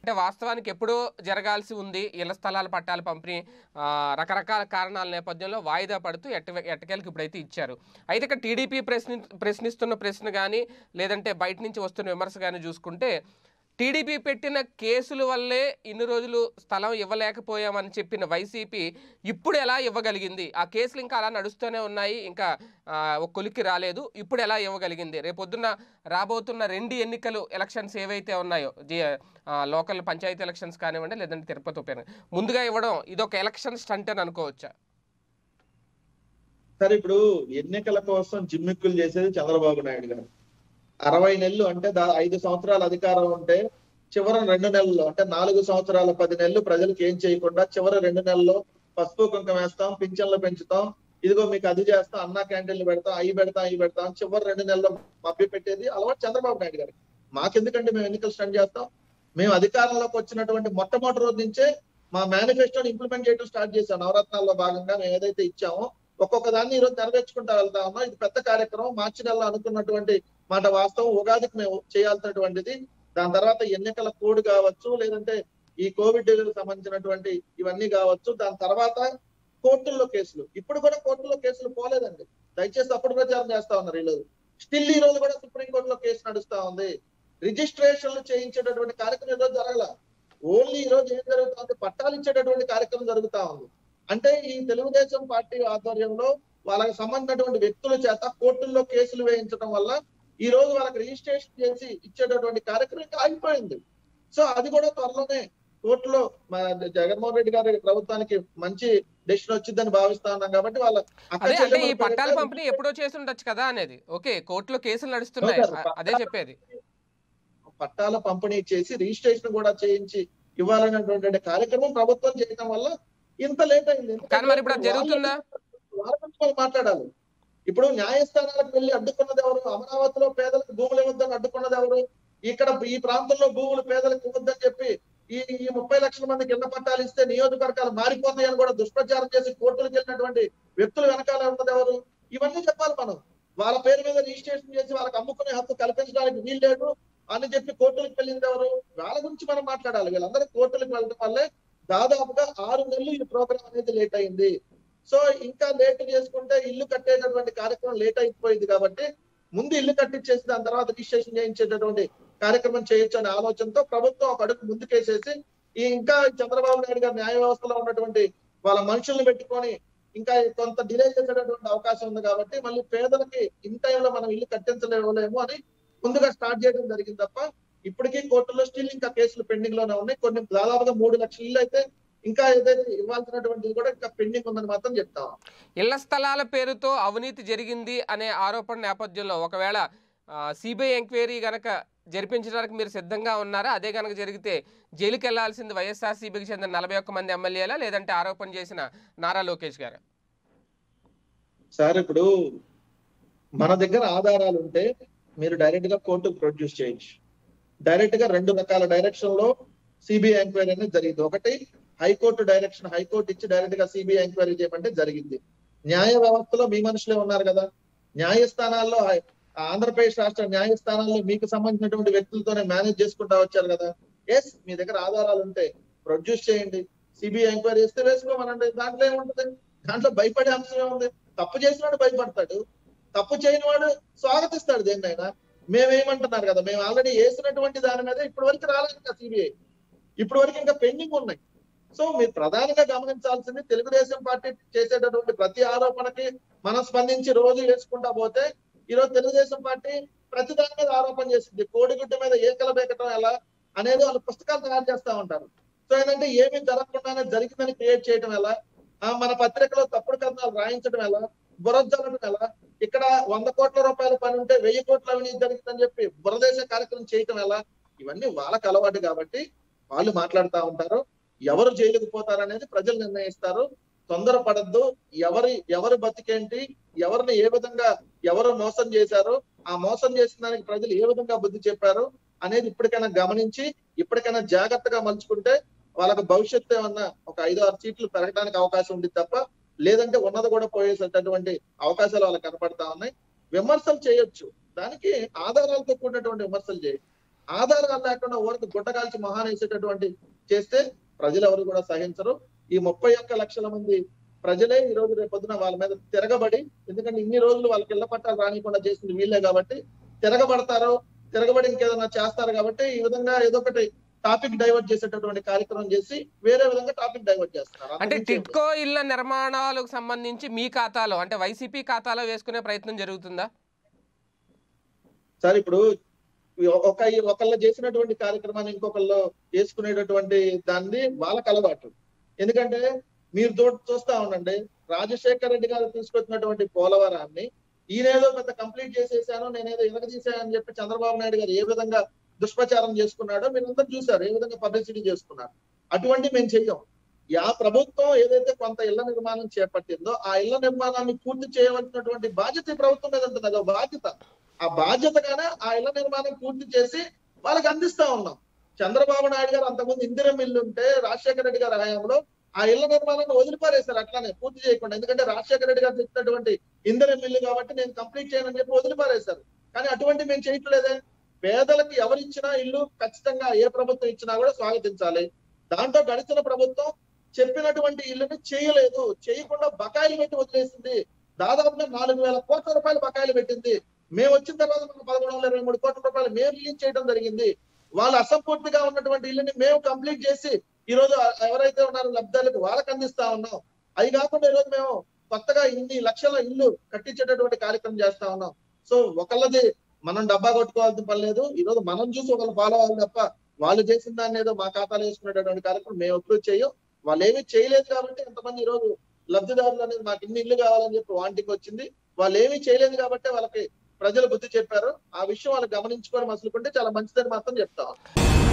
అంటే వాస్తవానికి ఎప్పుడో జరగాల్సి ఉంది ఇళ్ల స్థలాల పట్టాల పంపిణీ ఆ, రకరకాల కారణాల నేపథ్యంలో వాయిదా పడుతూ ఎట్ట ఎట్టకేలకు ఇప్పుడైతే ఇచ్చారు అయితే ఇక్కడ టీడీపీ ప్రశ్ని ప్రశ్నిస్తున్న ప్రశ్న కానీ లేదంటే బయట నుంచి వస్తున్న విమర్శ కానీ చూసుకుంటే టీడీపీ పెట్టిన కేసుల వల్లే ఇన్ని రోజులు స్థలం ఇవ్వలేకపోయామని చెప్పిన వైసీపీ ఇప్పుడు ఎలా ఇవ్వగలిగింది ఆ కేసులు ఇంకా అలా నడుస్తూనే ఉన్నాయి ఇంకా ఆ, ఒక కొలిక్కి రాలేదు ఇప్పుడు ఎలా ఇవ్వగలిగింది రేపొద్దున రాబోతున్న రెండు ఎన్నికలు ఎలక్షన్స్ ఏవైతే ఉన్నాయో జి ఆ, లోకల్ పంచాయతీ ఎలక్షన్స్ కానివ్వండి లేదంటే తిరుపతి ఉప ఎన్నిక. ముందుగా ఇవ్వడం ఇదొక ఎలక్షన్ స్టంట్ అని అనుకోవచ్చా సరే ఇప్పుడు ఎన్నికల కోసం జిమ్మిక్కులు చేసేది చంద్రబాబు నాయుడు గారు అరవై నెలలు అంటే దా- ఐదు సంవత్సరాల అధికారం ఉంటే చివరి రెండు నెలల్లో అంటే నాలుగు సంవత్సరాల పది నెలలు ప్రజలకు ఏం చేయకుండా చివరి రెండు నెలల్లో పసుపు కుంకం వేస్తాం పింఛన్లు పెంచుతాం ఇదిగో మీకు అది చేస్తాం అన్నా క్యాంటీన్లు పెడతాం అవి పెడతాం ఇవి పెడతాం చివరి రెండు నెలల్లో మభ్య పెట్టేది అలవాటు చంద్రబాబు నాయుడు గారికి మాకెందుకంటే మేము ఎన్నికలు స్టాండ్ చేస్తాం మేము అధికారంలోకి వచ్చినటువంటి మొట్టమొదటి రోజు నుంచే మా మేనిఫెస్టోని ఇంప్లిమెంట్ చేయడం స్టార్ట్ చేశాం నవరత్నాల్లో భాగంగా మేము ఏదైతే ఇచ్చామో ఒక్కొక్క దాన్ని ఈ రోజు నెరవేర్చుకుంటా వెళ్తా ఉన్నాం ఇది పెద్ద కార్యక్రమం మార్చి నెలలో అనుకున్నటువంటి మాట వాస్తవం ఉగాదికి మేము చేయాల్సినటువంటిది దాని తర్వాత ఎన్నికల కోడ్ కావచ్చు లేదంటే ఈ కోవిడ్ సంబంధించినటువంటి ఇవన్నీ కావచ్చు దాని తర్వాత కోర్టుల్లో కేసులు ఇప్పుడు కూడా కోర్టుల్లో కేసులు పోలేదండి దయచేసి అప్పుడు ప్రచారం చేస్తా ఉన్నారు ఈ రోజు స్టిల్ ఈ రోజు కూడా సుప్రీంకోర్టులో కేసు నడుస్తా ఉంది రిజిస్ట్రేషన్లు చేయించేటటువంటి కార్యక్రమం ఈ రోజు జరగల ఓన్లీ ఈ రోజు ఏం జరుగుతుంది పట్టాలు ఇచ్చేటటువంటి కార్యక్రమం జరుగుతా ఉంది అంటే ఈ తెలుగుదేశం పార్టీ ఆధ్వర్యంలో వాళ్ళకి సంబంధించినటువంటి వ్యక్తుల చేత కోర్టుల్లో కేసులు వేయించడం వల్ల ఈ రోజు వాళ్ళకి రిజిస్ట్రేషన్ చేసి ఇచ్చేటటువంటి కార్యక్రమం ఇంకా ఆగిపోయింది సో అది కూడా త్వరలోనే కోర్టులో మన జగన్మోహన్ రెడ్డి గారి ప్రభుత్వానికి మంచి డెసిషన్ వచ్చిందని భావిస్తా ఉన్నాం కాబట్టి వాళ్ళ అక్క అదే అంటే ఈ చెల్లెమ్మల పట్టాల పేరిట పంపిణీ ఎప్పుడో చేసి ఉండొచ్చు కదా అనేది ఓకే కోర్టులో కేసులు నడుస్తున్నాయి సార్, అ- అదే చెప్పేది పట్టాల పంపిణీ చేసి రిజిస్ట్రేషన్ కూడా చేయించి ఇవ్వాలనేటువంటి కార్యక్రమం ప్రభుత్వం చేయడం వల్ల ఇంత లేట్ అయింది ఎందుకంటే కానీ మరి ఇప్పుడు అది జరుగుతుందా? వాళ్ళ గురించి మనం మాట్లాడాలి ఇప్పుడు న్యాయస్థానాలకు వెళ్ళి అడ్డుకున్నది ఎవరు అమరావతిలో పేదలకు భూములు ఇవ్వద్దని అడ్డుకున్నది ఎవరు ఇక్కడ ఈ ప్రాంతంలో భూములు పేదలకు ఇవ్వద్దని చెప్పి ఈ ఈ ముప్పై లక్షల మందికి ఇళ్ల పట్టాలు ఇస్తే నియోజకవర్గాలు మారిపోతాయని కూడా దుష్ప్రచారం చేసి కోర్టులకు వెళ్ళినటువంటి వ్యక్తులు వెనకాల ఉన్నది ఎవరు ఇవన్నీ చెప్పాలి మనం వాళ్ళ పేరు మీద రిజిస్ట్రేషన్ చేసి వాళ్ళకి అమ్ముకునే హక్కు కల్పించడానికి వీలు లేదు అని చెప్పి కోర్టులకు వెళ్ళింది ఎవరు వాళ్ళ గురించి మనం మాట్లాడాలి వీళ్ళందరూ కోర్టులకు వెళ్ళడం వల్లే దాదాపుగా ఆరు నెలలు ఈ ప్రోగ్రామ్ అనేది లేట్ అయింది సో ఇంకా లేట్ చేసుకుంటే ఇల్లు కట్టేటటువంటి కార్యక్రమం లేట్ అయిపోయింది కాబట్టి ముందు ఇల్లు కట్టించేసి దాని తర్వాత రిజిస్ట్రేషన్ చేయించేటటువంటి కార్యక్రమం చేయొచ్చు అనే ఆలోచనతో ప్రభుత్వం ఒక అడుగు ముందుకేసేసి ఈ ఇంకా చంద్రబాబు నాయుడు గారి న్యాయ వ్యవస్థలో ఉన్నటువంటి వాళ్ళ మనుషుల్ని పెట్టుకొని ఇంకా కొంత డిలే చేసేటటువంటి అవకాశం ఉంది కాబట్టి మళ్ళీ పేదలకి ఇన్ టైంలో మనం ఇల్లు కట్టించలేమో అని ముందుగా స్టార్ట్ చేయడం జరిగింది తప్ప ఇప్పటికీ కోర్టులో స్టిల్ ఇంకా కేసులు పెండింగ్ లోనే ఉన్నాయి కొన్ని దాదాపుగా మూడు లక్షల ఇల్లు అయితే ఇంకా ఏదైతే ఇవ్వాల్సినటువంటిది కూడా ఇంకా పెండింగ్ ఉందని మాత్రం చెప్తాం ఇళ్ల స్థలాల పేరుతో అవినీతి జరిగింది అనే ఆరోపణ నేపథ్యంలో ఒకవేళ సిబిఐ ఎంక్వైరీ గనక జరిపించడానికి మీరు సిద్ధంగా ఉన్నారా అదే గనక జరిగితే జైలుకి వెళ్లాల్సింది వైఎస్ఆర్సీపీకి చెందిన నలభై ఒక్క మంది ఎమ్మెల్యేలా లేదంటే ఆరోపణ చేసిన నారా లోకేష్ గారు సార్ ఇప్పుడు మన దగ్గర ఆధారాలు ఉంటే మీరు డైరెక్ట్ గా కోర్టుకు ప్రొడ్యూస్ చేయొచ్చు డైరెక్ట్ గా రెండు రకాల డైరెక్షన్ లో సిబిఐ ఎంక్వైరీ అనేది జరిగింది ఒకటి హైకోర్టు డైరెక్షన్ హైకోర్టు ఇచ్చి డైరెక్ట్ గా సిబిఐ ఎంక్వైరీ చేయమంటే జరిగింది న్యాయ వ్యవస్థలో మీ మనుషులే ఉన్నారు కదా న్యాయస్థానాల్లో హై- ఆంధ్రప్రదేశ్ రాష్ట్ర న్యాయస్థానాల్లో మీకు సంబంధించినటువంటి వ్యక్తులతోనే మేనేజ్ చేసుకుంటా వచ్చారు కదా ఎస్ మీ దగ్గర ఆధారాలు ఉంటే ప్రొడ్యూస్ చేయండి సిబిఐ ఎంక్వైరీ చేస్తే వేసుకోమనండి దాంట్లో ఏముంటది దాంట్లో భయపడే అంశం ఏముంది తప్పు చేసినాడు భయపడతాడు తప్పు చేయని వాడు స్వాగతిస్తాడు దేన్నైనా మేమేమంటున్నారు కదా మేము ఆల్రెడీ వేసినటువంటి దాని మీద ఇప్పటి వరకు రాలేదు ఇంకా సిబిఐ ఇప్పటి వరకు ఇంకా పెండింగ్ ఉన్నాయి సో మీరు ప్రధానంగా గమనించాల్సింది తెలుగుదేశం పార్టీ చేసేటటువంటి ప్రతి ఆరోపణకి మనం స్పందించి రోజు వేసుకుంటా పోతే ఈ రోజు తెలుగుదేశం పార్టీ ప్రతి దాని మీద ఆరోపణ చేసింది కోడిగుడ్డ మీద ఏకల బెక్కటం ఎలా అనేది వాళ్ళు పుస్తకాలు తయారు చేస్తా ఉంటారు సో ఏంటంటే ఏమీ జరగకుండానే జరిగిందని క్రియేట్ చేయడం ఎలా ఆ మన పత్రికలో తప్పుడు కథనాలు రాయించడం ఎలా బురదలడం ఎలా ఇక్కడ వంద కోట్ల రూపాయల పని ఉంటే వెయ్యి కోట్ల అవినీతి జరిగిందని చెప్పి బురదేశ కార్యక్రమం చేయటం ఎలా ఇవన్నీ వాళ్ళకి అలవాటు కాబట్టి వాళ్ళు మాట్లాడుతూ ఉంటారు ఎవరు జైలుకు పోతారు అనేది ప్రజలు నిర్ణయిస్తారు తొందరపడద్దు ఎవరి ఎవరి బతికేంటి ఎవరిని ఏ విధంగా ఎవరు మోసం చేశారు ఆ మోసం చేసిన దానికి ప్రజలు ఏ విధంగా బుద్ధి చెప్పారు అనేది ఇప్పటికైనా గమనించి ఇప్పటికైనా జాగ్రత్తగా మలుచుకుంటే వాళ్ళకి భవిష్యత్తు ఏమన్నా ఒక ఐదు ఆరు సీట్లు పెరగడానికి అవకాశం ఉంది తప్ప లేదంటే ఉన్నది కూడా పోయేసేటటువంటి అవకాశాలు వాళ్ళకి కనపడతా ఉన్నాయి విమర్శలు చేయొచ్చు దానికి ఆధారాలతో కూడినటువంటి విమర్శలు చేయి ఆధారాలు లేకుండా ఊరికి గుట్టకాల్చి మహానేసేటటువంటి చేస్తే ప్రజలు ఎవరు కూడా సహించరు ఈ ముప్పై ఒక్క లక్షల మంది ప్రజలే ఈ రోజు రేపు పొద్దున వాళ్ళ మీద తిరగబడి ఎందుకంటే ఇన్ని రోజులు వాళ్ళకి ఇళ్ల పట్టాలు రానికుండా చేసింది వీళ్ళే కాబట్టి తిరగబడతారు తిరగబడి ఇంకేదైనా చేస్తారు కాబట్టి ఈ విధంగా ఏదో ఒకటి టాపిక్ డైవర్ట్ చేసేటటువంటి కార్యక్రమం చేసి వేరే విధంగా టాపిక్ డైవర్ట్ చేస్తున్నారు అంటే అంతకుమించి ఏం లేదు. టిట్కో ఇళ్ల నిర్మాణాలకు సంబంధించి మీ ఖాతాలో అంటే వైసీపీ ఖాతాలో వేసుకునే ప్రయత్నం జరుగుతుందా సార్ ఇప్పుడు ఒక ఒకళ్ళు చేసినటువంటి కార్యక్రమాన్ని ఇంకొకళ్ళు చేసుకునేటటువంటి దాన్ని వాళ్ళకి అలవాటు ఎందుకంటే మీరు చూ చూస్తా ఉండండి రాజశేఖర రెడ్డి గారు తీసుకొచ్చినటువంటి పోలవరాన్ని ఈయనేదో పెద్ద కంప్లీట్ చేసేసాను నేనేదో ఇరగదీశానని చెప్పి చంద్రబాబు నాయుడు గారు ఏ విధంగా దుష్ప్రచారం చేసుకున్నాడో మీరు అందరూ చూశారు ఏ విధంగా పబ్లిసిటీ చేసుకున్నారు అటువంటి మేము చెయ్యం యా ప్రభుత్వం ఏదైతే కొంత ఇళ్ల నిర్మాణం చేపట్టిందో ఆ ఇళ్ల నిర్మాణాన్ని పూర్తి చేయవలసినటువంటి బాధ్యత ఈ ప్రభుత్వం మీద ఉంటుంది అదో బాధ్యత ఆ బాధ్యతగానే ఆ ఇళ్ల నిర్మాణం పూర్తి చేసి వాళ్ళకి అందిస్తా ఉన్నాం చంద్రబాబు నాయుడు గారు అంతకుముందు ఇందిరం ఇల్లు ఉంటే రాజశేఖర రెడ్డి గారి హయాంలో ఆ ఇళ్ల నిర్మాణాన్ని వదిలిపారేశారు అట్లానే పూర్తి చేయకుండా ఎందుకంటే రాజశేఖర రెడ్డి గారు చెప్పినటువంటి ఇందిరం ఇల్లు కాబట్టి నేను కంప్లీట్ చేయనని చెప్పి వదిలిపారేశారు కానీ అటువంటి మేము చేయట్లేదే పేదలకు ఎవరు ఇచ్చినా ఇల్లు ఖచ్చితంగా ఏ ప్రభుత్వం ఇచ్చినా కూడా స్వాగతించాలి దాంట్లో గడిచిన ప్రభుత్వం చెప్పినటువంటి ఇల్లుని చేయలేదు చేయకుండా బకాయిలు పెట్టి వదిలేసింది దాదాపుగా నాలుగు వేల కోట్ల రూపాయలు బకాయిలు పెట్టింది మేము వచ్చిన తర్వాత మనకు పదమూడు వందల ఇరవై మూడు కోట్ల రూపాయలు మేము రిలీజ్ చేయడం జరిగింది వాళ్ళు అసంపూర్తిగా ఉన్నటువంటి ఇల్లుని మేము కంప్లీట్ చేసి ఈ రోజు ఎవరైతే ఉన్నారో లబ్ధాలకు వాళ్ళకి అందిస్తా ఉన్నాం అవి కాకుండా ఈ రోజు మేము కొత్తగా ఇన్ని లక్షల ఇల్లు కట్టించేటటువంటి కార్యక్రమం చేస్తా ఉన్నాం సో ఒకళ్ళది మనం డబ్బా కొట్టుకోవాల్సిన పని లేదు ఈ రోజు మనం చూసి ఒకళ్ళు ఫాలో అవ్వాలి తప్ప వాళ్ళు చేసిన దాన్ని ఏదో మా ఖాతాలో వేసుకునేటటువంటి కార్యక్రమం మేము ఎప్పుడు చేయం వాళ్ళు ఏమీ చేయలేదు కాబట్టి ఎంతమంది ఈ రోజు లబ్ధిదారులు అనేది మాకు ఇన్ని ఇల్లు కావాలని చెప్పి వాంటికి వచ్చింది వాళ్ళు ఏమీ చేయలేదు కాబట్టి వాళ్ళకి ప్రజలు బుద్ధి చెప్పారు ఆ విషయం వాళ్ళు గమనించుకొని మసులుకుంటే చాలా మంచిదని మాత్రం చెప్తా ఉన్నాం.